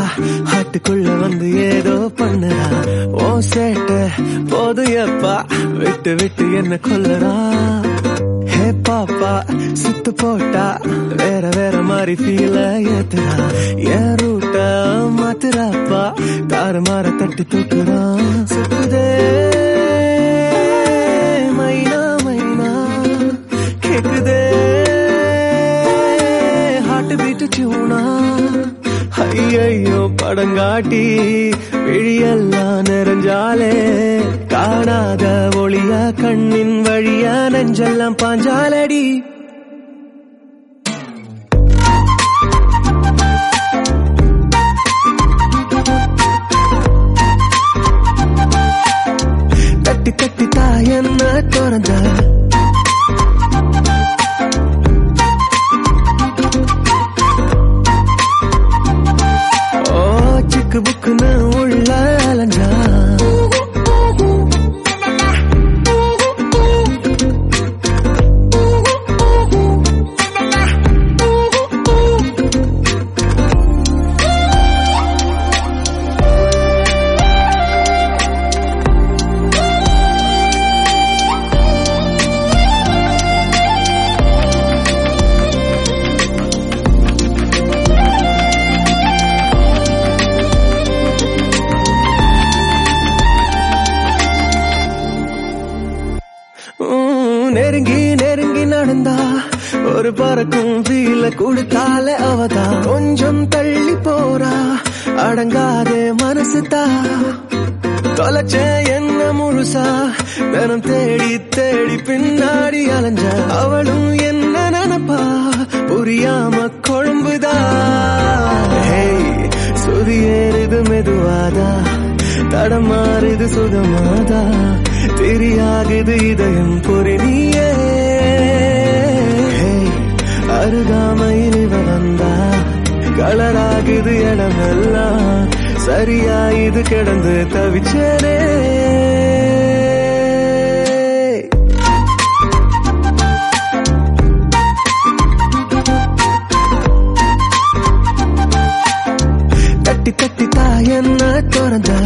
ஹாட்டுக்குள்ள வந்து ஏதோ பண்ணுறா ஓ சேட்ட போது எப்பா விட்டு விட்டு என்ன கொல்லுறா ஹே பாப்பா சுத்து போட்டா வேற வேற மாதிரி ஃபீல ஏத்துறா என் ரூட்ட மாத்துறாப்பா தாறு மாற தட்டி தூக்குறான் சுத்துதே மைனா மைனா கேக்குதே ஹார்ட் பீட் டியூனா ஐயையோ படங்காட்டி விழியெல்லாம் நிறைஞ்சாலே காணாத ஒளியா கண்ணின் வழியா நெஞ்செல்லாம் பாஞ்சாலடி தட்டி தட்டி தாயன்ன திறந்த ஓ சிக்கு புக்குன்னு உள்ள அலைஞ்சா உம், நெருங்கி நெருங்கி நடந்தா ஒரு பறக்கும் ஃபீல கொடுத்தால அவதா கொஞ்சம் தள்ளி போறா அடங்காதே மனசு தா தொலைச்ச என்ன முழுசா தினம் தேடி தேடி பின்னாடி அலைஞ்ச அவளும் என்ன நினைப்பா புரியாம கொழும்புதா ஹேய், சுதியேறுது மெதுவாதா தடமாறுது சுகமாதா தெரியாகுது இதயம் பொறினியே அருகாமையில் இவ வந்தா கலராகுது இடமெல்லாம் சரியா இது கிடந்து தவிச்சனே தட்டி தட்டி தாயன்ன திறந்த